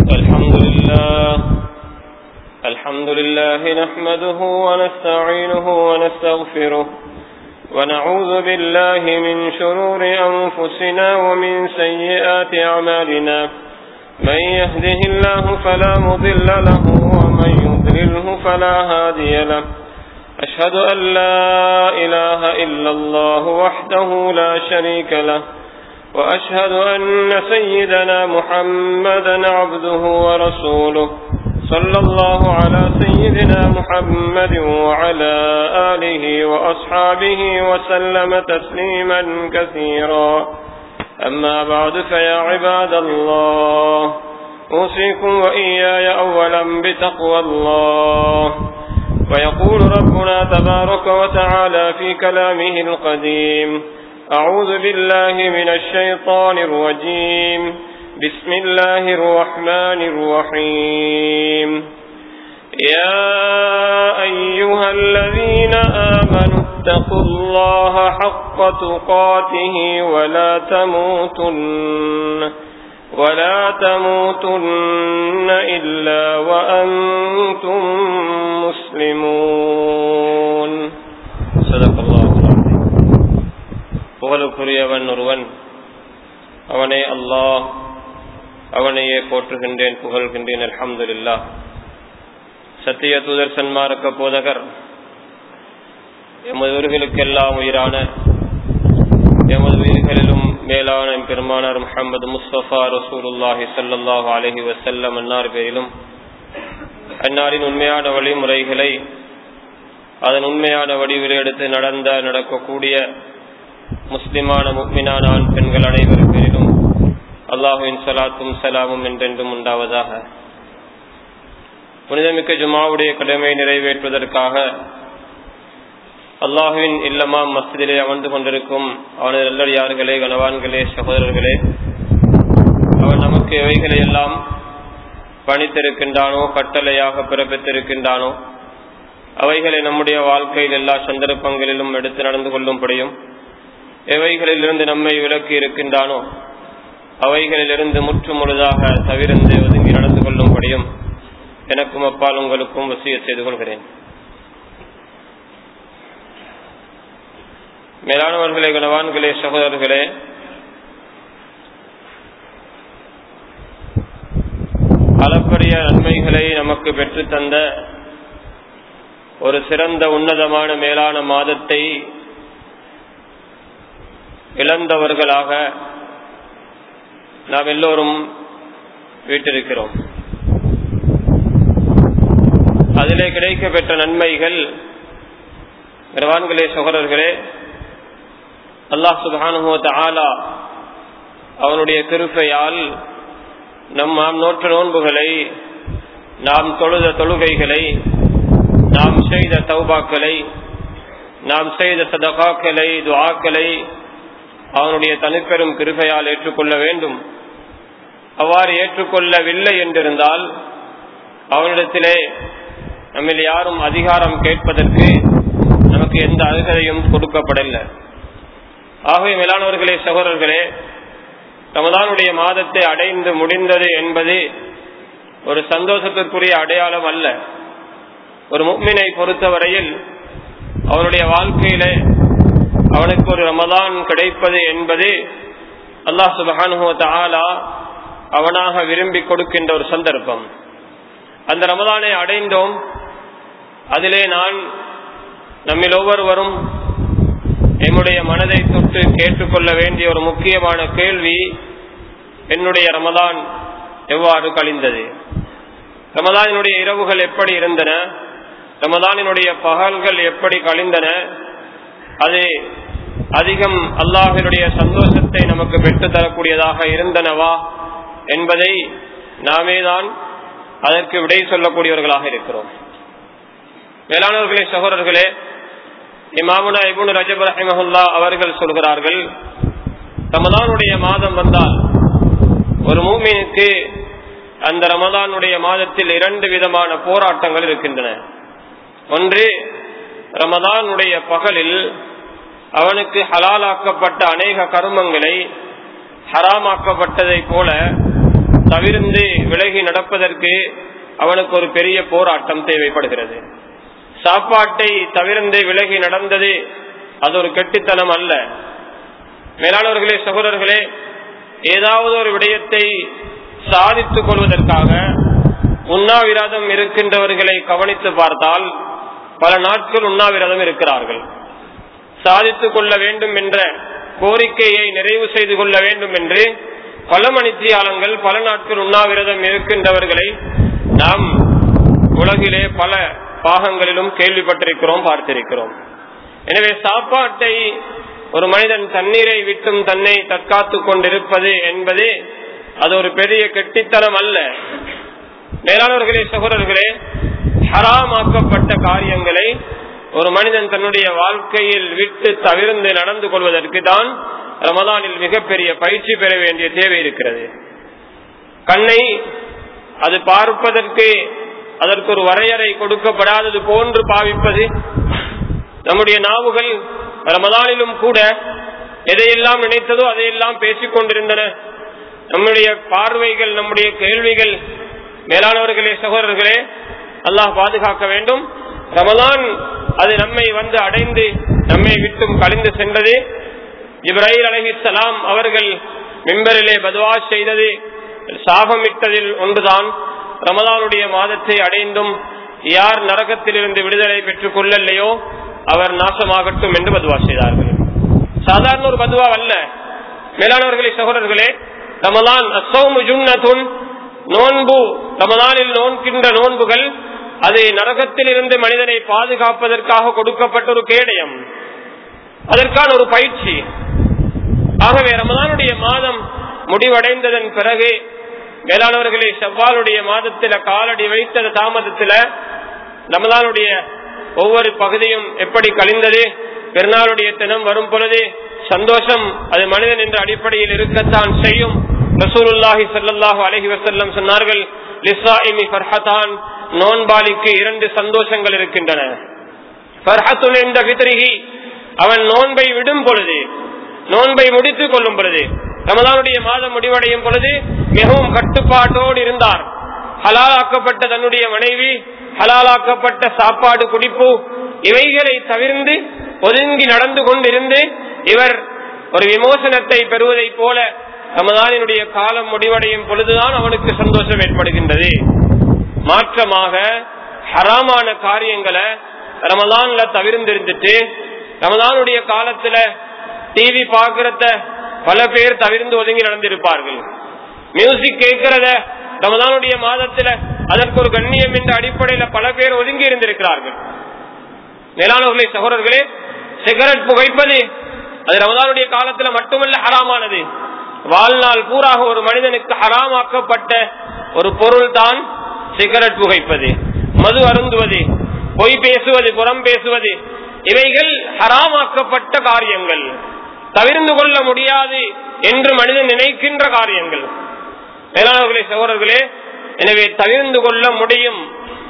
الحمد لله الحمد لله نحمده ونستعينه ونستغفره ونعوذ بالله من شرور أنفسنا ومن سيئات أعمالنا من يهده الله فلا مضل له ومن يضلله فلا هادي له أشهد أن لا إله إلا الله وحده لا شريك له وأشهد أن سيدنا محمدا عبده ورسوله صلى الله على سيدنا محمد وعلى آله وأصحابه وسلم تسليما كثيرا أما بعد فيا عباد الله أوصيكم وإياي أولا بتقوى الله ويقول ربنا تبارك وتعالى في كلامه القديم أعوذ بالله من الشيطان الرجيم بسم الله الرحمن الرحيم يا أيها الذين آمنوا اتقوا الله حق تقاته ولا تموتن ولا تموتن إلا وأنتم مسلمون صدق الله புகழுக்குரியவன் ஒருவன் அவனே அல்லாஹ் அவனையே போற்றுகின்றேன் புகழ்கின்றேன் அல்ஹம்துலில்லா சத்திய தூதர் சன்மார்க்க போதகர் எமது உயிர்களுக்கெல்லாம் உயிரான எமது உயிர்களிலும் மேலான பெருமானார் முகமது முஸ்தபா ரசூலுல்லாஹி சல்லாஹு அலஹி வசல்லம் அன்னார் பேரிலும் அன்னாரின் உண்மையான வழிமுறைகளை அதன் உண்மையான வடிவில் எடுத்து நடந்த நடக்கக்கூடிய முஸ்லிமான முக்மினான ஆண் பெண்கள் அனைவர் பேரிலும் அல்லாஹுவின் சலாத்தும் சலாமும் என்றென்றும் உண்டாவதாக புனிதமிக்க ஜுமாவுடைய கடமை நிறைவேற்றுவதற்காக அல்லாஹுவின் இல்லமாம் மஸ்திலே அமர்ந்து கொண்டிருக்கும் அவனது நல்லடியார்களே கனவான்களே சகோதரர்களே அவன் நமக்கு எவைகளை எல்லாம் பணித்திருக்கின்றானோ கட்டளையாக பிறப்பித்திருக்கின்றானோ அவைகளை நம்முடைய வாழ்க்கையில் எல்லா சந்தர்ப்பங்களிலும் எடுத்து நடந்து கொள்ளும்படியும் எவைகளிலிருந்து நம்மை விலக்கி இருக்கின்றானோ அவைகளிலிருந்து முற்று முழுதாக தவிர்ந்து ஒதுங்கி நடந்து கொள்ளும்படியும் எனக்கும் அப்பால் உங்களுக்கும் வசிய செய்து கொள்கிறேன் மேலானவர்களே கனவான்களே சகோதரர்களே அளப்பரிய நன்மைகளை நமக்கு பெற்றுத்தந்த ஒரு சிறந்த உன்னதமான மேலான மாதத்தை இழந்தவர்களாக நாம் எல்லோரும் வீட்டிருக்கிறோம் அதிலே கிடைக்க பெற்ற நன்மைகள் கிரவான்களே சகோதரர்களே அல்லாஹ் சுபானுமோத்த ஆலா அவனுடைய கிருப்பையால் நம் நாம் நோற்ற நோன்புகளை நாம் தொழுத தொழுகைகளை நாம் செய்த தௌபாக்களை நாம் செய்த சதகாக்களை துவாக்களை அவனுடைய தனிப்பெரும் கிருபையால் ஏற்றுக்கொள்ள வேண்டும் அவ்வாறு ஏற்றுக்கொள்ளவில்லை என்றிருந்தால் அவனிடத்திலே நம்மில் யாரும் அதிகாரம் கேட்பதற்கு நமக்கு எந்த அருகதையும் கொடுக்கப்படவில்லை ஆகவே மேலானவர்களே சகோதரர்களே ரமதானுடைய மாதத்தை அடைந்து முடிந்தது என்பது ஒரு சந்தோஷத்திற்குரிய அடையாளம் அல்ல ஒரு முக்மினை பொறுத்தவரையில் அவனுடைய வாழ்க்கையிலே அவனுக்கு ஒரு ரமதான் கிடைப்பது என்பது அல்லாஹ் சுபஹானுவத்த ஆலா அவனாக விரும்பி கொடுக்கின்ற ஒரு சந்தர்ப்பம் அந்த ரமதானை அடைந்தோம் அதிலே நான் நம்மில் ஒவ்வொருவரும் என்னுடைய மனதை தொட்டு கேட்டுக்கொள்ள வேண்டிய ஒரு முக்கியமான கேள்வி என்னுடைய ரமதான் எவ்வாறு கழிந்தது ரமதானினுடைய இரவுகள் எப்படி இருந்தன ரமதானினுடைய பகல்கள் எப்படி கழிந்தன அது அதிகம் அல்லாஹினுடைய சந்தோஷத்தை நமக்கு பெற்று தரக்கூடியதாக இருந்தனவா என்பதை நாமே தான் அதற்கு விடை சொல்லக்கூடியவர்களாக இருக்கிறோம் வேளாணர்களே சகோதரர்களே இமாமுனா இபுன் ரஜப் ரஹிமஹுல்லா அவர்கள் சொல்கிறார்கள் ரமதானுடைய மாதம் வந்தால் ஒரு மூமினுக்கு அந்த ரமதானுடைய மாதத்தில் இரண்டு விதமான போராட்டங்கள் இருக்கின்றன ஒன்று ரமதானுடைய பகலில் அவனுக்கு ஹலாலாக்கப்பட்ட அநேக கருமங்களை ஹராமாக்கப்பட்டதை போல தவிர்ந்து விலகி நடப்பதற்கு அவனுக்கு ஒரு பெரிய போராட்டம் தேவைப்படுகிறது சாப்பாட்டை தவிர்ந்து விலகி நடந்தது அது ஒரு கெட்டித்தனம் அல்ல மேலானவர்களே சகோதரர்களே ஏதாவது ஒரு விடயத்தை சாதித்துக் கொள்வதற்காக உண்ணாவிரதம் இருக்கின்றவர்களை கவனித்து பார்த்தால் பல நாட்கள் உண்ணாவிரதம் இருக்கிறார்கள் சாதித்துக் கொள்ள வேண்டும் என்ற கோரிக்கையை நிறைவு செய்து கொள்ள வேண்டும் என்று பல மணித்தியாலங்கள் பல நாட்கள் உண்ணாவிரதம் இருக்கின்றவர்களை நாம் உலகிலே பல பாகங்களிலும் கேள்விப்பட்டிருக்கிறோம் பார்த்திருக்கிறோம் எனவே சாப்பாட்டை ஒரு மனிதன் தண்ணீரை விட்டும் தன்னை தற்காத்துக் கொண்டிருப்பது என்பது அது ஒரு பெரிய கெட்டித்தனம் அல்ல மேலானவர்களே சகோதரர்களே ஹராமாக்கப்பட்ட காரியங்களை ஒரு மனிதன் தன்னுடைய வாழ்க்கையில் விட்டு தவிர்ந்து நடந்து கொள்வதற்கு தான் ரமதானில் மிகப்பெரிய பயிற்சி பெற வேண்டிய தேவை இருக்கிறது கண்ணை அது பார்ப்பதற்கு அதற்கு ஒரு வரையறை கொடுக்கப்படாதது போன்று பாவிப்பது நம்முடைய நாவுகள் ரமதானிலும் கூட எதையெல்லாம் நினைத்ததோ அதையெல்லாம் பேசிக் கொண்டிருந்தன நம்முடைய பார்வைகள் நம்முடைய கேள்விகள் மேலானவர்களே சகோதரர்களே அல்லாஹ் பாதுகாக்க வேண்டும் ரமதான் அது நம்மை வந்து அடைந்து நம்மை விட்டும் கழிந்து சென்றது இப்ராஹிம் அலஹிசலாம் அவர்கள் மிம்பரிலே பதுவா செய்தது சாபமிட்டதில் ஒன்றுதான் ரமதானுடைய மாதத்தை அடைந்தும் யார் நரகத்திலிருந்து விடுதலை பெற்றுக் கொள்ளலையோ அவர் நாசமாகட்டும் என்று பதுவா செய்தார்கள் சாதாரண ஒரு பதுவா அல்ல மேலானவர்களே சகோதரர்களே ரமதான் அசோமு ஜுன்னதுன் நோன்பு ரமதானில் நோன்கின்ற நோன்புகள் அது நரகத்தில் இருந்து மனிதனை பாதுகாப்பதற்காக கொடுக்கப்பட்ட ஒரு கேடயம் அதற்கான ஒரு பயிற்சி ஆகவே ரமதானுடைய மாதம் முடிவடைந்ததன் பிறகு மேலானவர்களே செவ்வாலுடைய மாதத்தில காலடி வைத்த தாமதத்தில ரமதானுடைய ஒவ்வொரு பகுதியும் எப்படி கழிந்தது பெருநாளுடைய தினம் வரும் பொழுது சந்தோஷம் அது மனிதன் என்ற அடிப்படையில் இருக்கத்தான் செய்யும் ரசூலுல்லாஹி சல்லாஹூ அலஹி வசல்லம் சொன்னார்கள் லிசாஇமி ஃபர்ஹதான் நோன்பாளிக்கு இரண்டு சந்தோஷங்கள் இருக்கின்றன ஃபர்ஹத்துன் என்ற பித்ரிஹி அவன் நோன்பை விடும் பொழுது நோன்பை முடித்துக் கொள்ளும் பொழுது ரமதானுடைய மாதம் முடிவடையும் பொழுது மிகவும் கட்டுப்பாட்டோடு இருந்தார் ஹலாலாக்கப்பட்ட தன்னுடைய மனைவி ஹலாலாக்கப்பட்ட சாப்பாடு குடிப்பு இவைகளை தவிர்ந்து ஒதுங்கி நடந்து கொண்டிருந்து இவர் ஒரு விமோசனத்தை பெறுவதை போல ரமதானினுடைய காலம் முடிவடையும் பொழுதுதான் அவனுக்கு சந்தோஷம் ஏற்படுகின்றது மாற்றமாக ஹராமான காரியங்களை ரமதான்ல தவிர்ந்திருந்துட்டு ரமதானுடைய காலத்துல டிவி பாக்குறத பல பேர் தவிர்ந்து ஒதுங்கி நடந்திருப்பார்கள் மியூசிக் கேட்கிறத ரமதானுடைய மாதத்துல அதற்கு ஒரு கண்ணியம் என்ற அடிப்படையில பல பேர் ஒதுங்கி இருந்திருக்கிறார்கள் மேலானவர்களே சகோதரர்களே சிகரெட் புகைப்பது அது ரமதானுடைய காலத்துல மட்டுமல்ல ஹராமானது வாழ்நாள் பூராக ஒரு மனிதனுக்கு ஹராமாக்கப்பட்ட ஒரு பொருள் தான் சிகரெட் புகைப்பது மது அருந்துவது பொய் பேசுவது புறம் பேசுவது இவைகள் ஹராமாக்கப்பட்ட காரியங்கள் தவிர்ந்து கொள்ள முடியாது என்று மனிதன் நினைக்கின்ற காரியங்கள் மேலானவர்களே சகோதரர்களே எனவே தவிர்ந்து கொள்ள முடியும்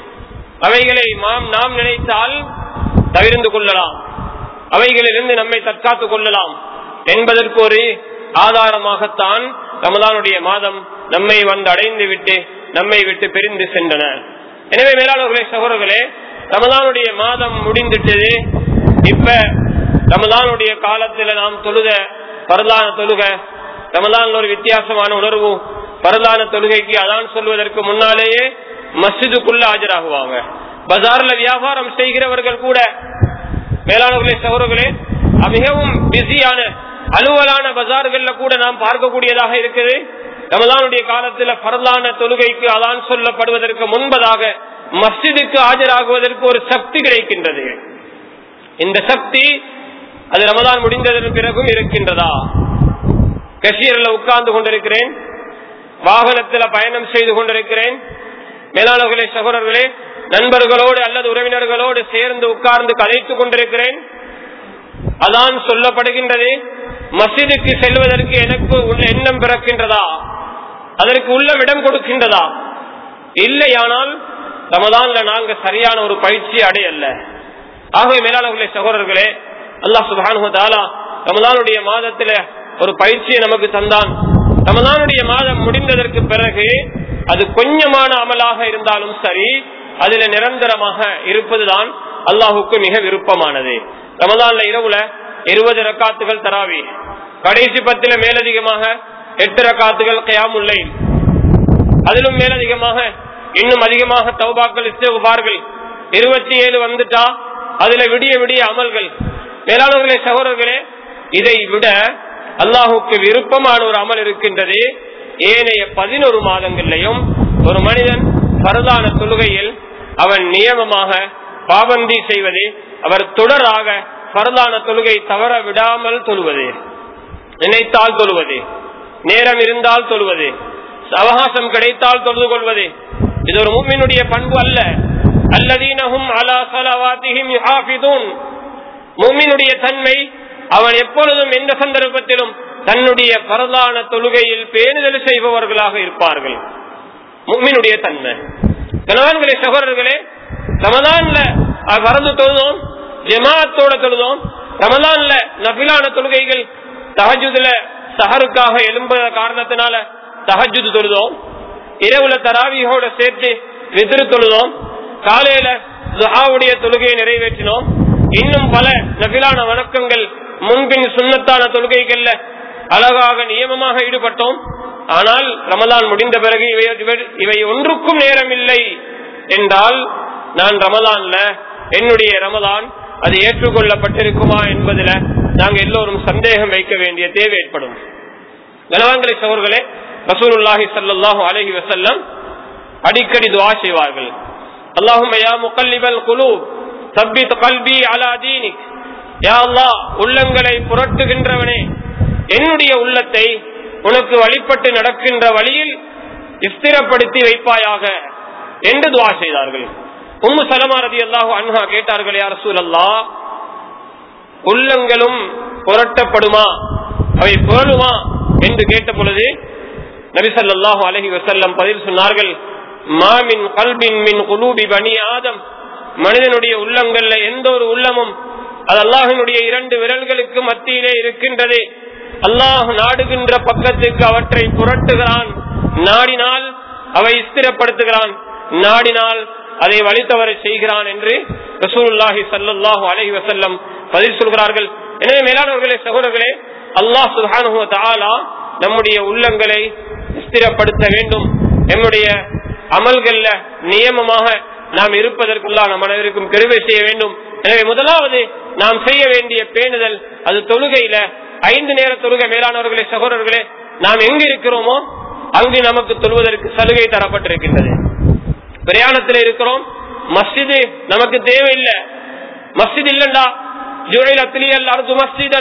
அவைகளை நாம் நாம் நினைத்தால் தவிர்ந்து கொள்ளலாம் அவைகளிலிருந்து நம்மை தற்காத்துக் கொள்ளலாம் என்பதற்கு ஒரு ஆதாரமாகத்தான் ரமதானுடைய மாதம் நம்மை வந்து அடைந்து விட்டு நம்மை விட்டு பிரிந்து சென்றன எனவே மேலாளர்களே சகோதரர்களே ரமதானுடைய மாதம் முடிந்துட்டது இப்ப ரமதானுடைய காலத்துல நாம் தொழுத பரதான தொழுக ரமதான் ஒரு வித்தியாசமான உணர்வு பரதான தொழுகைக்கு அதான் சொல்வதற்கு முன்னாலேயே மஸ்ஜிதுக்குள்ள ஆஜராகுவாங்க பஜார்ல வியாபாரம் செய்கிறவர்கள் கூட மேலானவர்களே சகோதரர்களே மிகவும் பிஸியான அலுவலான பஜார்கள்ல கூட நாம் பார்க்கக்கூடியதாக இருக்குது ரமதானுடைய காலத்துல பரலான தொழுகைக்கு அதான் சொல்லப்படுவதற்கு முன்பதாக மஸ்ஜிதுக்கு ஆஜராகுவதற்கு ஒரு சக்தி கிடைக்கின்றது இந்த சக்தி அது ரமதான் முடிந்ததற்கு பிறகும் இருக்கின்றதா கஷீரில் உட்கார்ந்து கொண்டிருக்கிறேன் வாகனத்துல பயணம் செய்து கொண்டிருக்கிறேன் மேலாளர்களே சகோதரர்களே நண்பர்களோடு அல்லது உறவினர்களோடு சேர்ந்து உட்கார்ந்து கதைத்துக் கொண்டிருக்கிறேன் அதான் சொல்லப்படுகின்றது மசிதுக்கு செல்வதற்கு எனக்கு உள்ள எண்ணம் பிறக்கின்றதா அதற்கு உள்ள இடம் கொடுக்கின்றதா இல்லையானால் ரமதான்ல நாங்க சரியான ஒரு பயிற்சி அடையல்ல ஆகவே மேலாளர்களே சகோதரர்களே அல்லாஹ் சுபானு தாலா ரமதானுடைய மாதத்துல ஒரு பயிற்சியை நமக்கு தந்தான் ரமதானுடைய மாதம் முடிந்ததற்கு பிறகு அது கொஞ்சமான அமலாக இருந்தாலும் சரி அதுல நிரந்தரமாக இருப்பதுதான் அல்லாஹுக்கு மிக விருப்பமானது ரமதான்ல இரவுல இருபது ரக்காத்துகள் தராவி கடைசி பத்தில மேலதிகமாக எட்டு ரக்காத்துகள் கயாமுல்லை அதிலும் மேலதிகமாக இன்னும் அதிகமாக தௌபாக்கள் இஸ்தகுபார்கள் இருபத்தி ஏழு வந்துட்டா அதுல விடிய விடிய அமல்கள் மேலாளர்களே சகோதரர்களே இதை விட அல்லாஹுக்கு விருப்பமான ஒரு அமல் இருக்கின்றது ஏனைய பதினொரு மாதங்களிலையும் ஒரு மனிதன் பரதான தொழுகையில் அவன் நியமமாக பாபந்தி செய்வது அவர் தொடராக பரதான தொழுகை தவற விடாமல் தொழுவது நினைத்தால் தொழுவது நேரம் இருந்தால் தொழுவது அவகாசம் கிடைத்தால் தொழுது கொள்வது இது ஒரு மூமினுடைய பண்பு அல்ல அல்லதீனஹும் அலா சலவாத்திஹிம் யுஹாஃபிதூன் மூமினுடைய தன்மை அவன் எப்பொழுதும் எந்த சந்தர்ப்பத்திலும் தன்னுடைய பரதான தொழுகையில் பேணுதல் செய்பவர்களாக இருப்பார்கள் மூமினுடைய தன்மை கணவன்களே சகோதரர்களே ரமதான்ல பறந்து தொழுதோம் ஜமாத்தோட தொழுதோம் ரமதான்ல நபிலான தொழுகைகள் தஹஜுதுல சஹருக்காக எழும்புற காரணத்தினால தஹஜுது தொழுதோம் இரவுல தராவியோட சேர்த்து விதிரு தொழுதோம் காலையில துஹாவுடைய தொழுகையை நிறைவேற்றினோம் இன்னும் பல நபிலான வணக்கங்கள் முன்பின் சுண்ணத்தான தொழுகைகள்ல அழகாக நியமமாக ஈடுபட்டோம் ஆனால் ரமதான் முடிந்த பிறகு இவை இவை ஒன்றுக்கும் நேரம் இல்லை என்றால் நான் ரமதான்ல என்னுடைய ரமதான் அது ஏற்றுக்கொள்ளப்பட்டிருக்குமா என்பதில் நாங்க எல்லோரும் சந்தேகம் வைக்க வேண்டிய தேவை ஏற்படும் கனவான்களை சவர்களே ரசூலுல்லாஹி சல்லாஹூ அலஹி வசல்லம் அடிக்கடி துவா செய்வார்கள் அல்லாஹும் யா முகல்லிபல் குலு சப்பித் கல்வி அலா தீனிக் யா அல்லாஹ் உள்ளங்களை புரட்டுகின்றவனே என்னுடைய உள்ளத்தை உனக்கு வழிபட்டு நடக்கின்ற வழியில் ஸ்திரப்படுத்தி வைப்பாயாக என்று துவா செய்தார்கள் உம்மு சலமா ரதி அல்லாஹு அன்ஹா கேட்டார்கள் யார் சூழல்லா உள்ளங்களும் புரட்டப்படுமா அவை புரளுமா என்று கேட்ட பொழுது நபிசல்லாஹு அலஹி வசல்லம் பதில் சொன்னார்கள் மாமின் கல்பின் மின் குலூபி பனி ஆதம் மனிதனுடைய உள்ளங்கள்ல எந்த ஒரு உள்ளமும் அது அல்லாஹினுடைய இரண்டு விரல்களுக்கு மத்தியிலே இருக்கின்றது அல்லாஹ் நாடுகின்ற பக்கத்துக்கு அவற்றை புரட்டுகிறான் நாடினால் அவை ஸ்திரப்படுத்துகிறான் நாடினால் அதை வழித்தவரை செய்கிறான் என்று ரசூலுல்லாஹி சல்லாஹூ அலஹி வசல்லம் பதில் சொல்கிறார்கள் எனவே மேலானவர்களே சகோதரர்களே அல்லாஹ் சுஹானு தாலா நம்முடைய உள்ளங்களை ஸ்திரப்படுத்த வேண்டும் நம்முடைய அமல்கள்ல நியமமாக நாம் இருப்பதற்குள்ளா நம் அனைவருக்கும் பெருமை செய்ய வேண்டும் எனவே முதலாவது நாம் செய்ய வேண்டிய பேணுதல் அது தொழுகையில ஐந்து நேர தொழுகை மேலானவர்களே சகோதரர்களே நாம் எங்க இருக்கிறோமோ அங்கு நமக்கு தொழுவதற்கு சலுகை தரப்பட்டிருக்கின்றது பிரயாணத்தில் இருக்கிறோம் மஸ்ஜிது நமக்கு தேவையில்லை மஸ்ஜித் இல்லண்டா ஜுவைல் அத்திலியல் அர்து மஸ்ஜித்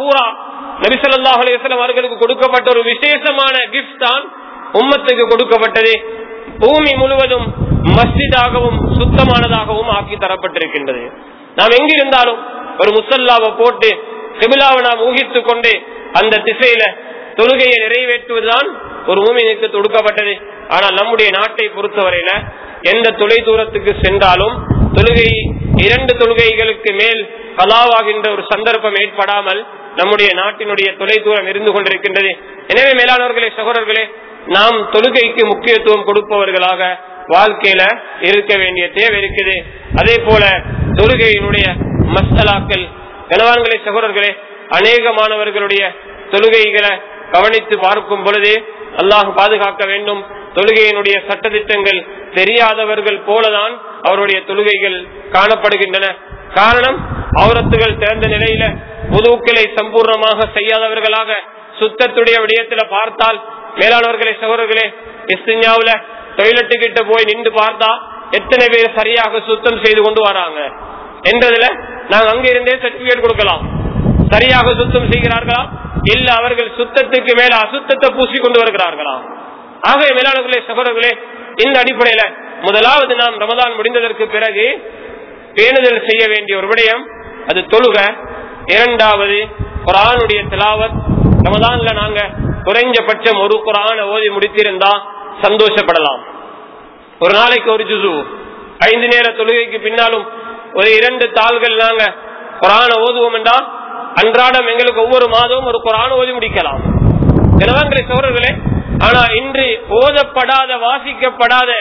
நபிசல்லாஹ் அலிவசலம் அவர்களுக்கு கொடுக்கப்பட்ட ஒரு விசேஷமான கிஃப்ட் தான் உம்மத்துக்கு கொடுக்கப்பட்டது பூமி முழுவதும் மஸ்ஜிதாகவும் சுத்தமானதாகவும் ஆக்கி தரப்பட்டிருக்கின்றது நாம் எங்கிருந்தாலும் ஒரு முசல்லாவை போட்டு சிபிலாவை நாம் ஊகித்துக் கொண்டு அந்த திசையில தொழுகையை நிறைவேற்றுவதுதான் ஒரு மூமினுக்கு தொடுக்கப்பட்டது ஆனால் நம்முடைய நாட்டை பொறுத்தவரையில எந்த தொலை தூரத்துக்கு சென்றாலும் தொழுகை இரண்டு தொழுகைகளுக்கு மேல் கலாவாகின்ற ஒரு சந்தர்ப்பம் ஏற்படாமல் நம்முடைய நாட்டினுடைய தொலை தூரம் இருந்து கொண்டிருக்கின்றது எனவே மேலானவர்களே சகோதரர்களே நாம் தொழுகைக்கு முக்கியத்துவம் கொடுப்பவர்களாக வாழ்க்கையில இருக்க வேண்டிய தேவை இருக்குது அதே போல தொழுகையினுடைய மசலாக்கள் கனவான்களே சகோதரர்களே அநேக மாணவர்களுடைய தொழுகைகளை கவனித்து பார்க்கும் பொழுது அல்லாஹ் பாதுகாக்க வேண்டும் தொழுகையினுடைய சட்டத்திட்டங்கள் தெரியாதவர்கள் போலதான் அவருடைய தொழுகைகள் காணப்படுகின்றன காரணம் அவரத்துகள் திறந்த நிலையில புதுக்களை சம்பூர்ணமாக செய்யாதவர்களாக சுத்தத்துடைய விடயத்துல பார்த்தால் மேலானவர்களே சகோதரர்களே இஸ்திஞ்சாவுல டொய்லெட்டு கிட்ட போய் நின்று பார்த்தா எத்தனை பேர் சரியாக சுத்தம் செய்து கொண்டு வராங்க என்றதுல நாங்க அங்க இருந்தே சர்டிபிகேட் கொடுக்கலாம் சரியாக சுத்தம் செய்கிறார்களா இல்ல அவர்கள் சுத்தத்துக்கு மேல அசுத்தத்தை பூசி கொண்டு வருகிறார்களா ஆகவே மேலானவர்களே சகோதரர்களே இந்த அடிப்படையில முதலாவது நாம் ரமதான் முடிந்ததற்கு பிறகு பேணுதல் செய்ய வேண்டிய ஒரு விடயம் அது தொழுக இரண்டாவது குரானுடைய திலாவத் ரமதான்ல நாங்க குறைஞ்சபட்சம் ஒரு குரான ஓதி முடித்திருந்தா சந்தோஷப்படலாம் ஒரு நாளைக்கு ஒரு ஜுசு ஐந்து நேர தொழுகைக்கு பின்னாலும் ஒரு இரண்டு தாள்கள் நாங்க குரான ஓதுவோம் என்றா அன்றாடம் எங்களுக்கு ஒவ்வொரு மாதமும் ஒரு குரான ஓதி முடிக்கலாம் கனவான்களை சோழர்களே ஆனா இன்று ஓதப்படாத வாசிக்கப்படாத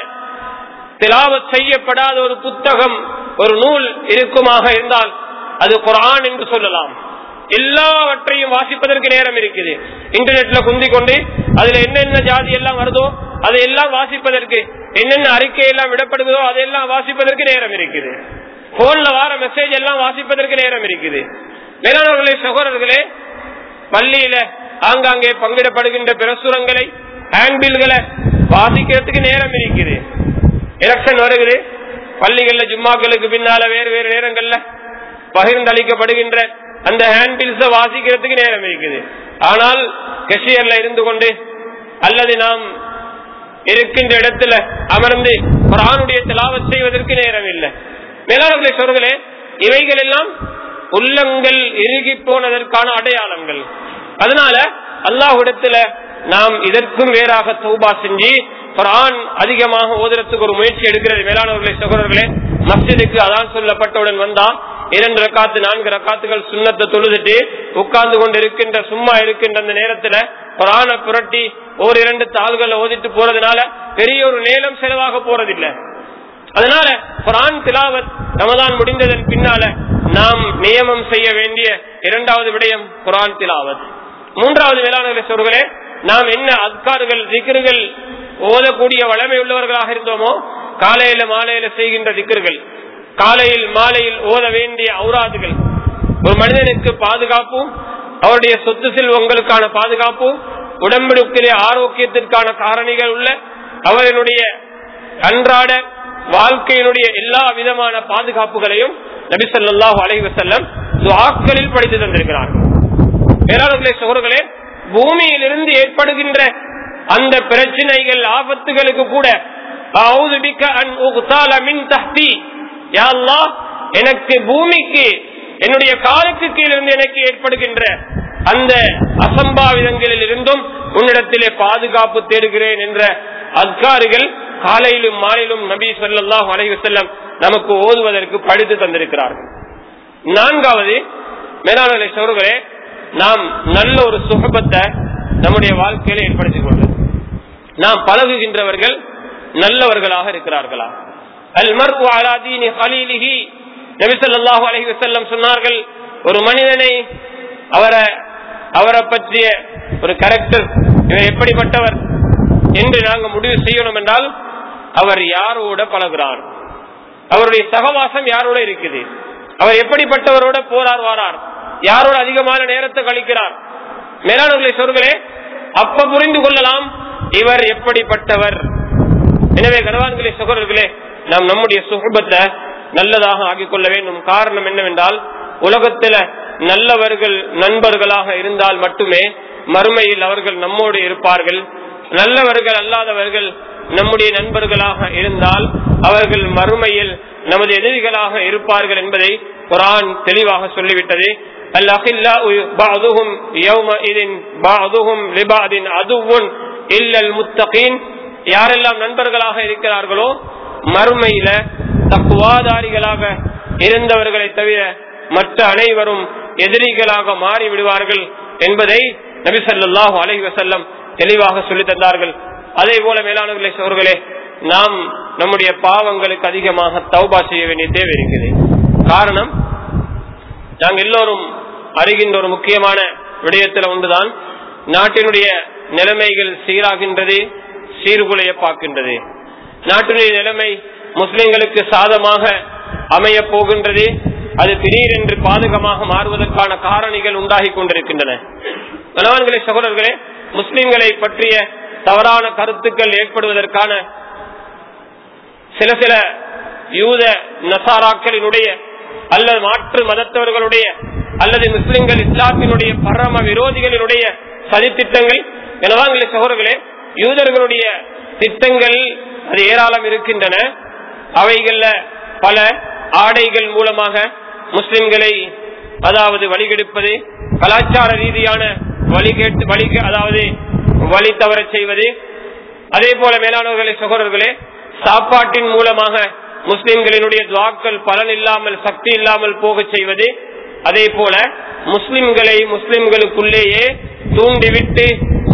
திலாவத் செய்யப்படாத ஒரு புத்தகம் ஒரு நூல் இருக்குமாக இருந்தால் அது குரான் என்று சொல்லலாம் எல்லாவற்றையும் வாசிப்பதற்கு நேரம் இருக்குது இன்டர்நெட்ல குந்தி கொண்டு அதுல என்னென்ன ஜாதி எல்லாம் வருதோ அதையெல்லாம் வாசிப்பதற்கு என்னென்ன அறிக்கை எல்லாம் விடப்படுவதோ அதையெல்லாம் வாசிப்பதற்கு நேரம் இருக்குது போன்ல வார மெசேஜ் எல்லாம் வாசிப்பதற்கு நேரம் இருக்குது மேலானவர்களே சகோதரர்களே பள்ளியில ஆங்காங்கே பங்கிடப்படுகின்ற பிரசுரங்களை ஹேண்ட்பில்களை வாசிக்கிறதுக்கு நேரம் இருக்குது எலெக்ஷன் வருகிறது பள்ளிகள்ல ஜும்மாக்களுக்கு பின்னால வேறு வேறு நேரங்கள்ல பகிர்ந்தளிக்கப்படுகின்ற அந்த ஹேண்ட்பில்ஸ வாசிக்கிறதுக்கு நேரம் இருக்குது ஆனால் கெஷியர்ல இருந்து கொண்டு அல்லது நாம் இருக்கின்ற இடத்துல அமர்ந்து குரானுடைய திலாவத் செய்வதற்கு நேரம் இல்லை மேலாளர்களை சொல்களே இவைகள் எல்லாம் உள்ளங்கள் இறுகி போனதற்கான அடையாளங்கள் அதனால அல்லாஹ்விடத்துல நாம் இதற்கும் வேறாக தௌபா செஞ்சு குரான் அதிகமாக ஓதுறதுக்கு ஒரு முயற்சி எடுக்கிறது மேலானவர்களே சகோதரர்களே மஸ்ஜிதுக்கு அதான் சொல்லப்பட்டவுடன் வந்தா இரண்டு ரக்காத்து நான்கு ரக்காத்துகள் சுண்ணத்தை தொழுதுட்டு உட்கார்ந்து கொண்டு இருக்கின்ற சும்மா இருக்கின்ற அந்த நேரத்துல குரான புரட்டி ஒரு இரண்டு தாள்களை ஓதிட்டு போறதுனால பெரிய ஒரு நேரம் செலவாக போறதில்லை அதனால குரான் திலாவத் ரமதான் முடிந்ததன் பின்னால நாம் நியமம் செய்ய வேண்டிய இரண்டாவது விடயம் குரான் திலாவத் மூன்றாவது வேளாண் சொல்களே நாம் என்ன அத்கார்கள் திக்ருகள் ஓதக்கூடிய வளமை உள்ளவர்களாக இருந்தோமோ காலையில மாலையில செய்கின்ற திக்ருகள் காலையில் மாலையில் ஓத வேண்டிய ஔராதுகள் ஒரு மனிதனுக்கு பாதுகாப்பும் அவருடைய சொத்து செல்வங்களுக்கான பாதுகாப்பும் உடம்பெடுக்கிற ஆரோக்கியத்திற்கான காரணிகள் உள்ள அவர்களுடைய அன்றாட வாழ்க்கையினுடைய எல்லா விதமான பாதுகாப்புகளையும் நபிசல்லாஹு அலைவசல்லம் துவாக்களில் படித்து தந்திருக்கிறார்கள் வேளாண்களே சோர்களே பூமியிலிருந்து ஏற்படுகின்ற அந்த பிரச்சனைகள் ஆபத்துகளுக்கு கூட எனக்கு பூமிக்கு என்னுடைய காலுக்கு கீழிருந்து எனக்கு ஏற்படுகின்ற அந்த அசம்பாவிதங்களில் இருந்தும் உன்னிடத்திலே பாதுகாப்பு தேடுகிறேன் என்ற அத்காரிகள் காலையிலும் மாலையிலும் நபி சொல்லாஹ் அலைவு செல்லம் நமக்கு ஓதுவதற்கு படித்து தந்திருக்கிறார்கள் நான்காவது மேலாளர்களை சோர்களே நாம் நல்ல ஒரு சுகபத்தை நம்முடைய வாழ்க்கையில ஏற்படுத்திக் கொண்டது நாம் பழகுகின்றவர்கள் நல்லவர்களாக இருக்கிறார்களா அல்மர் அலாதீனி ஹலீலிஹி நபிசல்லாஹு அலஹி வசல்லம் சொன்னார்கள் ஒரு மனிதனை அவரை அவரை பற்றிய ஒரு கேரக்டர் இவர் எப்படிப்பட்டவர் என்று நாங்கள் முடிவு செய்யணும் என்றால் அவர் யாரோட பழகிறார் அவருடைய சகவாசம் யாரோட இருக்குது அவர் எப்படிப்பட்டவரோட போரார் வாரார் யாரோட அதிகமான நேரத்தை கழிக்கிறார் மேலானவர்களை சொல்களே அப்ப புரிந்து கொள்ளலாம் இவர் எப்படிப்பட்டவர் எனவே கனவான்களே சகோதரர்களே நாம் நம்முடைய சுகபத்தை நல்லதாக ஆக்கிக் கொள்ள வேண்டும் காரணம் என்னவென்றால் உலகத்தில நல்லவர்கள் நண்பர்களாக இருந்தால் மட்டுமே மறுமையில் அவர்கள் நம்மோடு இருப்பார்கள் நல்லவர்கள் அல்லாதவர்கள் நம்முடைய நண்பர்களாக இருந்தால் அவர்கள் மறுமையில் நமது எதிரிகளாக இருப்பார்கள் என்பதை குரான் தெளிவாக சொல்லிவிட்டது யாரெல்லாம் நண்பர்களாக இருக்கிறார்களோ மறுமையில தக்குவாதாரிகளாக இருந்தவர்களை தவிர மற்ற அனைவரும் எதிரிகளாக மாறி விடுவார்கள் என்பதை நபிசல்லாஹு அலஹி வசல்லம் தெளிவாக சொல்லி தந்தார்கள் அதே போல மேலானவர்களே சோர்களே நாம் நம்முடைய பாவங்களுக்கு அதிகமாக தௌபா செய்ய வேண்டிய தேவை இருக்குது காரணம் நாங்கள் எல்லோரும் அறிகின்ற ஒரு முக்கியமான விடயத்தில் ஒன்றுதான் நாட்டினுடைய நிலைமைகள் சீராகின்றது சீர்குலைய பார்க்கின்றது நாட்டினுடைய நிலைமை முஸ்லிம்களுக்கு சாதமாக அமைய போகின்றது அது திடீரென்று பாதகமாக மாறுவதற்கான காரணிகள் உண்டாகி கொண்டிருக்கின்றன கணவன்களே சகோதரர்களே முஸ்லிம்களை பற்றிய தவறான கருத்துக்கள் ஏற்படுவதற்கான சில சில யூத நசாராக்களினுடைய அல்லது மாற்று மதத்தவர்களுடைய அல்லது முஸ்லிம்கள் இஸ்லாத்தினுடைய பரம விரோதிகளினுடைய சதித்திட்டங்கள் எனவாங்களே சகோதரர்களே யூதர்களுடைய திட்டங்கள் அது ஏராளம் இருக்கின்றன அவைகள்ல பல ஆடைகள் மூலமாக முஸ்லிம்களை அதாவது வழிகெடுப்பது கலாச்சார ரீதியான வழிகேட்டு வழி அதாவது வழி தவற செய்வது அதே போல மேலானவர்களே சகோதரர்களே சாப்பாட்டின் மூலமாக முஸ்லிம்களினுடைய துவாக்கள் பலன் இல்லாமல் சக்தி இல்லாமல் போக செய்வது அதே போல முஸ்லிம்களை முஸ்லிம்களுக்குள்ளேயே தூண்டிவிட்டு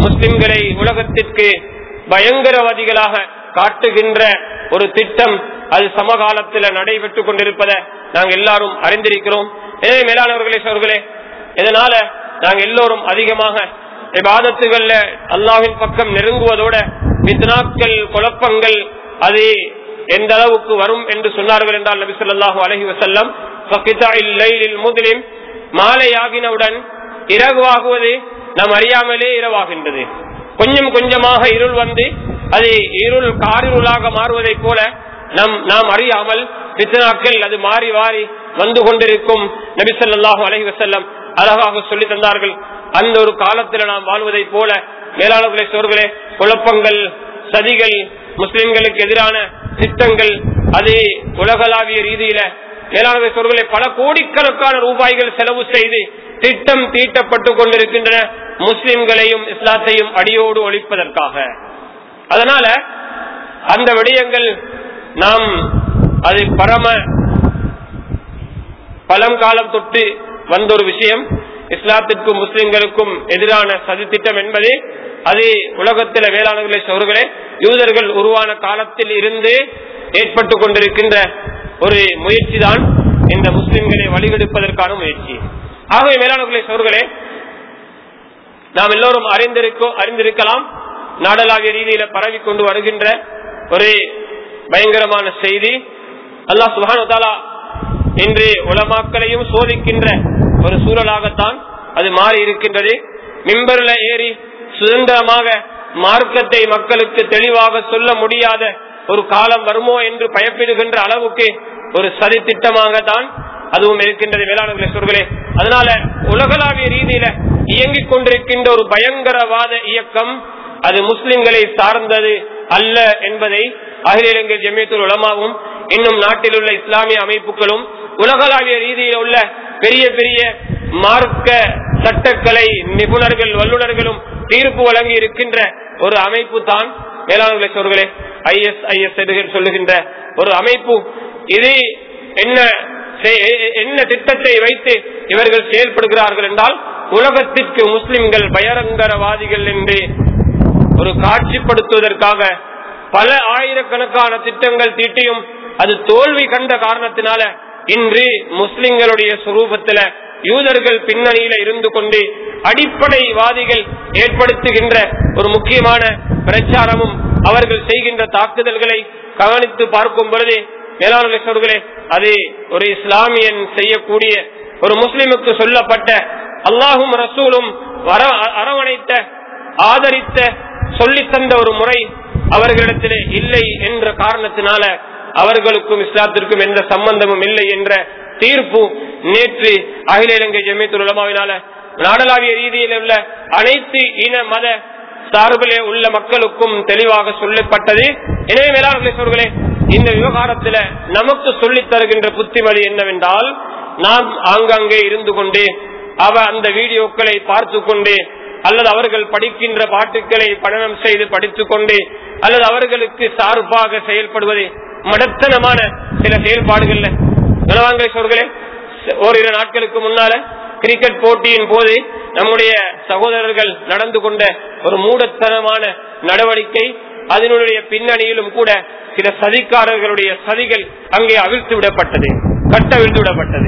முஸ்லிம்களை உலகத்திற்கு பயங்கரவாதிகளாக காட்டுகின்ற ஒரு திட்டம் அது சமகாலத்தில் நடைபெற்றுக் கொண்டிருப்பதை நாங்கள் எல்லாரும் அறிந்திருக்கிறோம் எனவே மேலானவர்களே சோர்களே இதனால நாங்கள் எல்லோரும் அதிகமாக விவாதத்துகள்ல அல்லாவின் பக்கம் நெருங்குவதோட வித்னாக்கள் குழப்பங்கள் அது எந்த அளவுக்கு வரும் என்று சொன்னார்கள் என்றால் நபி சொல்லாஹு அலஹி வசல்லம் முதலிம் மாலையாகினவுடன் இரவாகுவது நாம் அறியாமலே இரவாகின்றது கொஞ்சம் கொஞ்சமாக இருள் வந்து அது இருள் காரிருளாக மாறுவதைப் போல நம் நாம் அறியாமல் பித்தனாக்கள் அது மாறி மாறி வந்து கொண்டிருக்கும் நபிசல்லாஹு அலஹி வசல்லம் அழகாக சொல்லி தந்தார்கள் அந்த ஒரு காலத்தில் நாம் வாழ்வதைப் போல மேலாளர்களே சோர்களே குழப்பங்கள் சதிகள் முஸ்லிம்களுக்கு எதிரான திட்டங்கள் அது உலகளாவிய ரீதியில மேலாளர்கள் சோர்களே பல கோடிக்கணக்கான ரூபாய்கள் செலவு செய்து திட்டம் தீட்டப்பட்டு கொண்டிருக்கின்றன முஸ்லிம்களையும் இஸ்லாத்தையும் அடியோடு ஒழிப்பதற்காக அதனால அந்த விடயங்கள் நாம் அது பரம பழங்காலம் தொட்டு வந்த ஒரு விஷயம் இஸ்லாத்திற்கும் முஸ்லிம்களுக்கும் எதிரான சதி திட்டம் என்பது அது உலகத்தில வேளாண்களை சோர்களே யூதர்கள் உருவான காலத்தில் இருந்து ஏற்பட்டு கொண்டிருக்கின்ற ஒரு முயற்சி தான் இந்த முஸ்லிம்களை வழிகெடுப்பதற்கான முயற்சி ஆகவே மேலாண்களை சோர்களே நாம் எல்லோரும் அறிந்திருக்கோ அறிந்திருக்கலாம் நாடளாவிய ரீதியில பரவி கொண்டு வருகின்ற ஒரு பயங்கரமான செய்தி அல்லாஹ் சுபானுதாலா இன்று உலமாக்களையும் சோதிக்கின்ற ஒரு சூழலாகத்தான் அது மாறி இருக்கின்றது மிம்பர்ல ஏறி சுதந்திரமாக மார்க்கத்தை மக்களுக்கு தெளிவாக சொல்ல முடியாத ஒரு காலம் வருமோ என்று பயப்படுகின்ற அளவுக்கு ஒரு சதி திட்டமாக தான் அதுவும் இருக்கின்றது வேளாண்களை சொல்களே அதனால உலகளாவிய ரீதியில இயங்கிக் கொண்டிருக்கின்ற ஒரு பயங்கரவாத இயக்கம் அது முஸ்லிம்களை சார்ந்தது அல்ல என்பதை அகில இலங்கை ஜமியத்துல் உலமாவும் இன்னும் நாட்டில் உள்ள இஸ்லாமிய அமைப்புகளும் உலகளாவிய ரீதியில் உள்ள பெரிய பெரிய மார்க்க சட்டக்கலை நிபுணர்கள் வல்லுநர்களும் தீர்ப்பு வழங்கி இருக்கின்ற ஒரு அமைப்பு தான் மேலாண்மை சோர்களே ஐஎஸ் ஐஎஸ் சொல்லுகின்ற ஒரு அமைப்பு இது என்ன என்ன திட்டத்தை வைத்து இவர்கள் செயல்படுகிறார்கள் என்றால் உலகத்திற்கு முஸ்லிம்கள் பயங்கரவாதிகள் என்று ஒரு காட்சிப்படுத்துவதற்காக பல ஆயிரக்கணக்கான திட்டங்கள் தீட்டியும் அது தோல்வி கண்ட காரணத்தினால இன்று முஸ்லிம்களுடைய சுரூபத்துல யூதர்கள் பின்னணியில இருந்து கொண்டு அடிப்படைவாதிகள் ஏற்படுத்துகின்ற ஒரு முக்கியமான பிரச்சாரமும் அவர்கள் செய்கின்ற தாக்குதல்களை கவனித்து பார்க்கும் பொழுது மேலாண்மை அது ஒரு இஸ்லாமியன் செய்யக்கூடிய ஒரு முஸ்லிமுக்கு சொல்லப்பட்ட அல்லாஹும் ரசூலும் அரவணைத்த ஆதரித்த சொல்லித்தந்த ஒரு முறை அவர்களிடத்திலே இல்லை என்ற காரணத்தினால அவர்களுக்கும் இஸ்லாத்திற்கும் எந்த சம்பந்தமும் இல்லை என்ற தீர்ப்பு நேற்று அகில இலங்கை ஜமியத்துல் உலமாவினால நாடளாவிய ரீதியில் உள்ள அனைத்து இன மத சார்பிலே உள்ள மக்களுக்கும் தெளிவாக சொல்லப்பட்டது எனவே மேலாண்மை இந்த விவகாரத்துல நமக்கு சொல்லித் தருகின்ற புத்திமதி என்னவென்றால் நாம் ஆங்காங்கே இருந்து கொண்டு அவ அந்த வீடியோக்களை பார்த்து கொண்டு அல்லது அவர்கள் படிக்கின்ற பாட்டுக்களை படனம் செய்து படித்துக் கொண்டு அல்லது அவர்களுக்கு சார்பாக செயல்படுவது மடத்தனமான சில செயல்பாடுகள்ல கனவாங்கை சோர்களே ஓரிரு நாட்களுக்கு முன்னால கிரிக்கெட் போட்டியின் போது நம்முடைய சகோதரர்கள் நடந்து கொண்ட ஒரு மூடத்தனமான நடவடிக்கை அதனுடைய பின்னணியிலும் கூட சில சதிக்காரர்களுடைய சதிகள் அங்கே அவிழ்த்து விடப்பட்டது கட்டவிழ்த்து விடப்பட்டது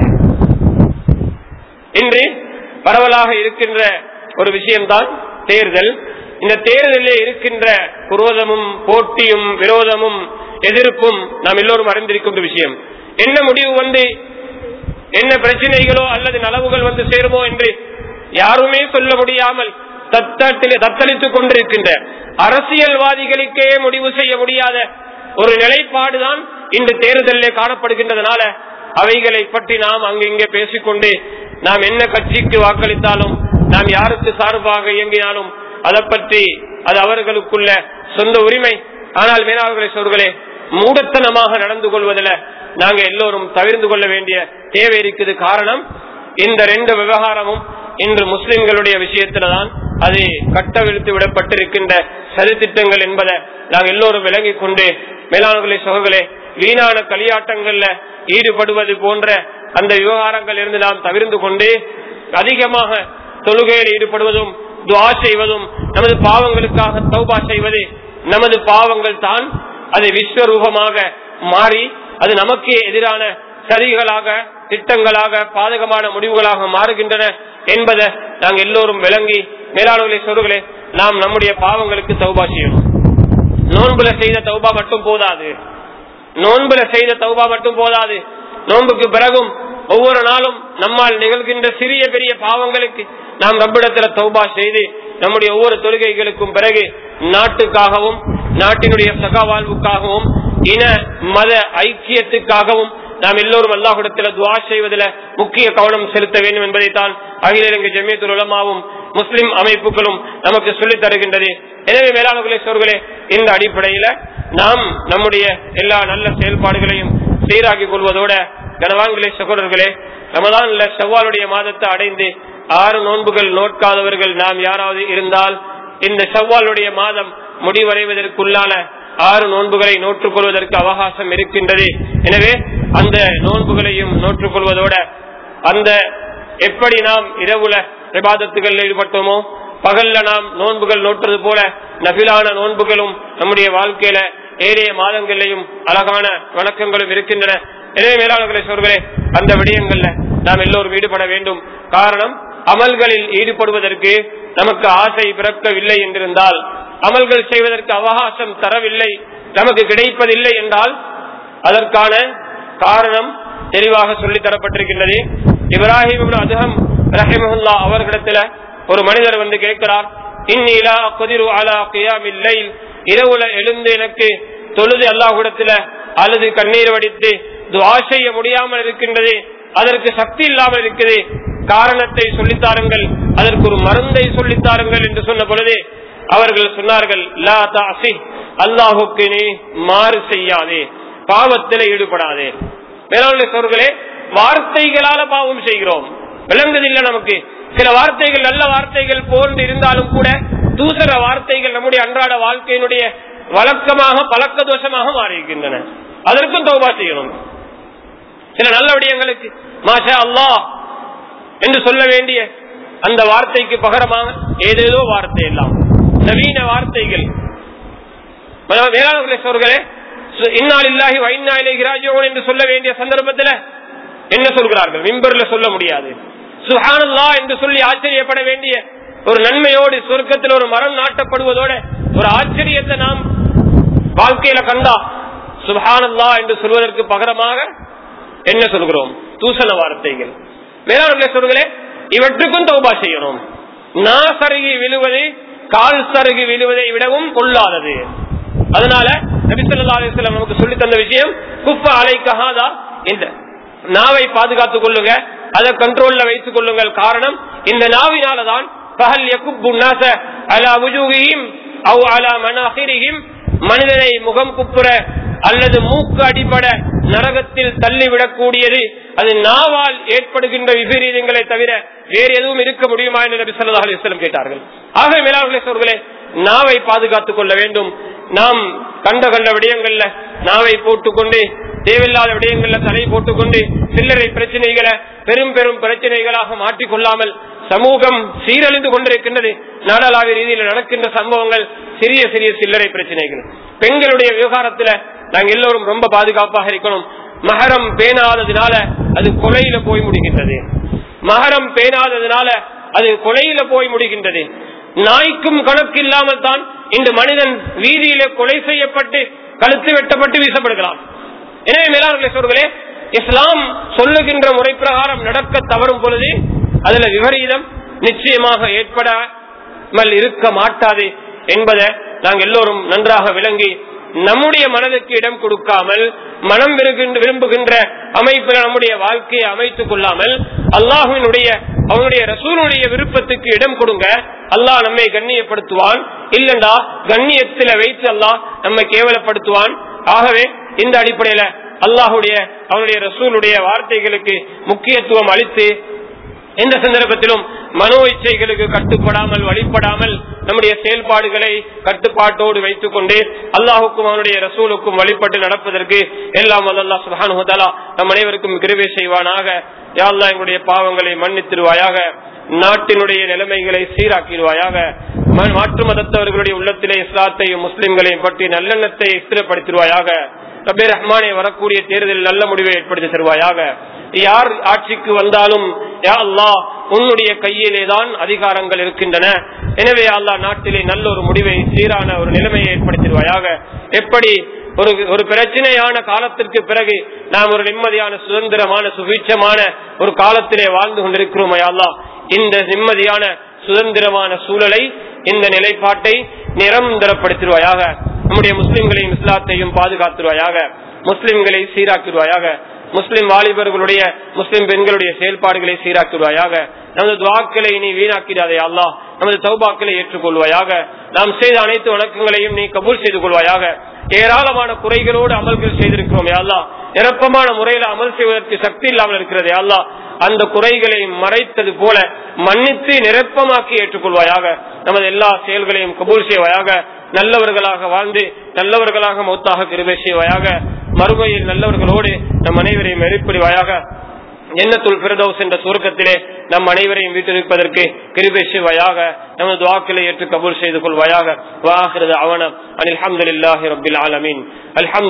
இன்று பரவலாக இருக்கின்ற ஒரு விஷயம்தான் தேர்தல் இந்த தேர்தலில் இருக்கின்ற குரோதமும் போட்டியும் விரோதமும் எதிர்ப்பும் நாம் எல்லோரும் அறிந்திருக்கின்ற விஷயம் என்ன முடிவு வந்து என்ன பிரச்சனைகளோ அல்லது நலவுகள் வந்து சேருமோ என்று யாருமே சொல்ல முடியாமல் தத்தட்டிலே தத்தளித்துக் கொண்டிருக்கின்ற அரசியல்வாதிகளுக்கே முடிவு செய்ய முடியாத ஒரு நிலைப்பாடுதான் இந்த தேர்தலிலே காணப்படுகின்றதுனால அவைகளை பற்றி நாம் அங்கிங்கே பேசிக்கொண்டு நாம் என்ன கட்சிக்கு வாக்களித்தாலும் நாம் யாருக்கு சார்பாக இயங்கினாலும் அதை பற்றி அது அவர்களுக்குள்ள சொந்த உரிமை ஆனால் மேலாளர்களை சொல்களே மூடத்தனமாக நடந்து கொள்வதில் நாங்க எல்லோரும் தவிர்த்து கொள்ள வேண்டிய தேவை இருக்குது காரணம் இந்த ரெண்டு விவகாரமும் இன்று முஸ்லிம்களுடைய விஷயத்துலதான் அது கட்டவிழ்த்து விடப்பட்டிருக்கின்ற சதித்திட்டங்கள் என்பதை நாங்கள் எல்லோரும் விளங்கிக் கொண்டு மேலாண்களை சகோதரே வீணான களியாட்டங்கள்ல ஈடுபடுவது போன்ற அந்த விவகாரங்கள் இருந்து நாம் தவிர்த்து கொண்டு அதிகமாக தொழுகையில் ஈடுபடுவதும் துவா செய்வதும் நமது பாவங்களுக்காக தௌபா செய்வது நமது பாவங்கள் தான் அது விஸ்வரூபமாக மாறி அது நமக்கு எதிரான சரிகளாக திட்டங்களாக பாதகமான முடிவுகளாக மாறுகின்றன என்பதை நாங்கள் எல்லோரும் விளங்கி மேலாளர்களே சொல்லுகளே நாம் நம்முடைய பாவங்களுக்கு தௌபா செய்யணும் நோன்புல செய்த தௌபா மட்டும் போதாது நோன்புல செய்த தௌபா மட்டும் போதாது நோன்புக்கு பிறகும் ஒவ்வொரு நாளும் நம்மால் நிகழ்கின்ற சிறிய பெரிய பாவங்களுக்கு நாம் ரப்பிடத்துல தௌபா செய்து நம்முடைய ஒவ்வொரு தொழுகைகளுக்கும் பிறகு நாட்டுக்காகவும் நாட்டினுடைய சகா வாழ்வுக்காகவும் இன மத ஐக்கியத்துக்காகவும் நாம் எல்லோரும் அல்லாஹுடத்தில் துவா செய்வதில் முக்கிய கவனம் செலுத்த வேண்டும் என்பதைத்தான் அகில இலங்கை ஜமியத்துல் உலமாவும் முஸ்லிம் அமைப்புகளும் நமக்கு சொல்லித் தருகின்றது எனவே மேலாளர்களே சோர்களே இந்த அடிப்படையில நாம் நம்முடைய எல்லா நல்ல செயல்பாடுகளையும் சீராக்கிக் கொள்வதோட கனவான்களே சகோதரர்களே ரமதான்ல செவ்வாலுடைய மாதத்தை அடைந்து ஆறு நோன்புகள் நோட்காதவர்கள் நாம் யாராவது இருந்தால் இந்த செவ்வாலுடைய மாதம் முடிவடைவதற்குள்ளான ஆறு நோன்புகளை நோற்றுக் கொள்வதற்கு அவகாசம் இருக்கின்றது எனவே அந்த நோன்புகளையும் நோற்றுக் கொள்வதோட அந்த எப்படி நாம் இரவுல விவாதத்துகளில் ஈடுபட்டோமோ பகல்ல நாம் நோன்புகள் நோற்றுவது போல நபிலான நோன்புகளும் நம்முடைய வாழ்க்கையில ஏழைய மாதங்களிலையும் அழகான வணக்கங்களும் இருக்கின்றன எனவே மேலாளர்களை சொல்களே அந்த விடயங்கள்ல நாம் எல்லோரும் ஈடுபட வேண்டும் காரணம் அமல்களில் ஈடுபடுவதற்கு நமக்கு ஆசை பிறக்கவில்லை என்றிருந்தால் அமல்கள் செய்வதற்கு அவகாசம் தரவில்லை நமக்கு கிடைப்பதில்லை என்றால் அதற்கான காரணம் தெளிவாக சொல்லி தரப்பட்டிருக்கின்றது இப்ராஹிம் அதுகம் ரஹிமஹுல்லா அவர்களிடத்துல ஒரு மனிதர் வந்து கேட்கிறார் இன்னிலா குதிரு அலா கியாமில்லை இரவுல எழுந்து எனக்கு தொழுது அல்லாஹுடத்துல அல்லது கண்ணீர் வடித்து துவா செய்ய முடியாமல் இருக்கின்றது அதற்கு சக்தி இல்லாமல் இருக்குது காரணத்தை சொல்லித்தாருங்கள் அதற்கு ஒரு மருந்தை சொல்லித்தாருங்கள் என்று சொன்ன பொழுது அவர்கள் சொன்னார்கள் லா தாசி அல்லாஹுக்கு நீ மாறு செய்யாதே பாவத்தில் ஈடுபடாதே மேலாண்மை சோர்களே வார்த்தைகளால பாவம் செய்கிறோம் விளங்குதில்லை நமக்கு சில வார்த்தைகள் நல்ல வார்த்தைகள் போன்று இருந்தாலும் கூட தூசர வார்த்தைகள் நம்முடைய அன்றாட வாழ்க்கையினுடைய வழக்கமாக பழக்க தோஷமாக மாறியிருக்கின்றன அதற்கும் தௌபா செய்யணும் சில நல்ல விடயங்களுக்கு மாஷா அல்லாஹ் என்று சொல்ல வேண்டிய அந்த வார்த்தைக்கு பகரமாக ஏதேதோ வார்த்தை எல்லாம் நவீன வார்த்தைகள் வேளாண்களே இன்னாலில்லாஹி வைநாயிலேகிறாஜோன் என்று சொல்ல வேண்டிய சந்தர்ப்பத்தில் என்ன சொல்கிறார்கள் மிம்பர்ல சொல்ல முடியாது சுஹானல்லா என்று சொல்லி ஆச்சரியப்பட வேண்டிய ஒரு நன்மையோடு சொர்க்கத்தில் ஒரு மரம் நாட்டப்படுவதோட ஒரு ஆச்சரியத்தை நாம் வாழ்க்கையில கண்டா சுஹானல்லா என்று சொல்வதற்கு பகரமாக என்ன சொல்கிறோம் தூசண வார்த்தைகள் வேளாண் சொல்களே இவற்றுக்கும் தௌபா செய்யணும் நா சருகி விழுவது கால் சருகி விழுவதை விடவும் கொள்ளாதது அதனால நபிசல்லா அலிஸ்லாம் நமக்கு சொல்லி தந்த விஷயம் குப்ப அலைக்காதா இந்த நாவை பாதுகாத்துக் கொள்ளுங்க அதை கண்ட்ரோல்ல வைத்துக் கொள்ளுங்கள் காரணம் இந்த நாவினாலதான் பகல் யகுப்பு நாச அலா உஜூகியும் அவ் அலா மனாஹிரியும் மனிதனை முகம் குப்புற அல்லது மூக்கு அடிபட நரகத்தில் தள்ளிவிடக்கூடியது அது நாவால் ஏற்படுகின்ற விபரீதங்களை தவிர வேறு எதுவும் இருக்க முடியுமா என்று நபி சொல்லா அலிஸ்லம் கேட்டார்கள் ஆக மேலாளர்களே சோர்களே நாவை பாதுகாத்துக் கொள்ள வேண்டும் நாம் கண்ட கண்ட விடயங்கள்ல நாவை போட்டுக்கொண்டு தேவையில்லாத விடயங்கள்ல தலை போட்டுக்கொண்டு சில்லறை பிரச்சனைகளை பெரும் பெரும் பிரச்சனைகளாக மாற்றிக்கொள்ளாமல் சமூகம் சீரழிந்து கொண்டிருக்கின்றது நாடளாவிய ரீதியில் நடக்கின்ற சம்பவங்கள் சிறிய சிறிய சில்லறை பிரச்சனைகள் பெண்களுடைய விவகாரத்துல நாங்க எல்லோரும் ரொம்ப பாதுகாப்பாக இருக்கணும் மகரம் பேணாததுனால அது கொலையில போய் முடிகின்றது மகரம் பேணாததுனால அது கொலையில போய் முடிகின்றது நாய்க்கும் கணக்கு இல்லாமல் தான் இந்த மனிதன் வீதியில கொலை செய்யப்பட்டு கழுத்து வெட்டப்பட்டு வீசப்படுகிறான் எனவே மேலாண்மை சொல்களே இஸ்லாம் சொல்லுகின்ற முறை பிரகாரம் நடக்க தவறும் பொழுது அதுல விபரீதம் நிச்சயமாக ஏற்படாமல் இருக்க மாட்டாது என்பதை நாங்கள் எல்லோரும் நன்றாக விளங்கி நம்முடைய மனதுக்கு இடம் கொடுக்காமல் மனம் விரும்புகின்ற அமைப்பில் நம்முடைய வாழ்க்கையை அமைத்துக் கொள்ளாமல் அல்லாஹுவினுடைய அவனுடைய ரசூலுடைய விருப்பத்துக்கு இடம் கொடுங்க அல்லாஹ் நம்மை கண்ணியப்படுத்துவான் இல்லண்டா கண்ணியத்தில வைத்து அல்லாஹ் நம்மை கேவலப்படுத்துவான் ஆகவே இந்த அடிப்படையில அல்லாஹுடைய அவனுடைய ரசூலுடைய வார்த்தைகளுக்கு முக்கியத்துவம் அளித்து எந்த சந்தர்ப்பத்திலும் மனோ இச்சைகளுக்கு கட்டுப்படாமல் வழிபடாமல் நம்முடைய செயல்பாடுகளை கட்டுப்பாட்டோடு வைத்துக் கொண்டு அல்லாஹுக்கும் அவனுடைய ரசூலுக்கும் வழிபட்டு நடப்பதற்கு எல்லாம் அல்லா சுபானுதலா நம் அனைவருக்கும் கிருவை செய்வானாக யாழ்லா எங்களுடைய பாவங்களை மன்னித்திருவாயாக நாட்டினுடைய நிலைமைகளை சீராக்கிடுவாயாக ம- மாற்று மதத்தவர்களுடைய உள்ளத்திலே இஸ்லாத்தையும் முஸ்லிம்களையும் பற்றி நல்லெண்ணத்தை ஸ்திரப்படுத்திடுவாயாக ரபே ரஹ்மானே வரக்கூடிய தேர்தலில் நல்ல முடிவை ஏற்படுத்தி தருவாயாக யார் ஆட்சிக்கு வந்தாலும் யா அல்லாஹ் உன்னுடைய கையிலே தான் அதிகாரங்கள் இருக்கின்றன எனவே யா அல்லாஹ் நாட்டிலே நல்ல ஒரு முடிவை சீரான ஒரு நிலைமையை ஏற்படுத்திடுவாயாக எப்படி ஒரு ஒரு பிரச்சனையான காலத்திற்கு பிறகு நாம் ஒரு நிம்மதியான சுதந்திரமான சுபீட்சமான ஒரு காலத்திலே வாழ்ந்து கொண்டிருக்கிறோம் யா அல்லாஹ் இந்த நிம்மதியான சுதந்திரமான சூழலை இந்த நிலைப்பாட்டை நிரந்தரப்படுத்திடுவாயாக நம்முடைய முஸ்லிம்களையும் இஸ்லாத்தையும் பாதுகாத்துருவாயாக முஸ்லிம்களை சீராக்கிடுவாயாக முஸ்லிம் வாலிபர்களுடைய முஸ்லிம் பெண்களுடைய செயல்பாடுகளை சீராக்கிடுவாயாக நமது துவாக்களை நீ வீணாக்கிடாதே அல்லாஹ் நமது தௌபாக்களை ஏற்றுக்கொள்வாயாக நாம் செய்த அனைத்து வணக்கங்களையும் நீ கபூல் செய்து கொள்வாயாக ஏராளமான குறைகளோடு அமல்கள் செய்திருக்கிறோம் அல்லாஹ் நிரப்பமான முறையில் அமல் செய்வதற்கு சக்தி இல்லாமல் இருக்கிறது அல்லாஹ் அந்த குறைகளை மறைத்தது போல மன்னித்து நிரப்பமாக்கி ஏற்றுக்கொள்வாயாக நமது எல்லா செயல்களையும் கபூல் செய்வாயாக நல்லவர்களாக வாழ்ந்து நல்லவர்களாக மௌத்தாக கிருபை செய்வாயாக மறுமையில் நல்லவர்களோடு நம் அனைவரையும் நெருப்பிடுவாயாக எண்ணத்துள் பிரதோஸ் என்ற சுருக்கத்திலே நம் அனைவரையும் வீட்டிருப்பதற்கு கிருபை செய்வாயாக நமது துவாக்களை ஏற்று கபூல் செய்து கொள்வாயாக வாகிறது அவனம் அனில் அஹமதுல்லாஹி ரபில் ஆலமீன் அல்ஹம்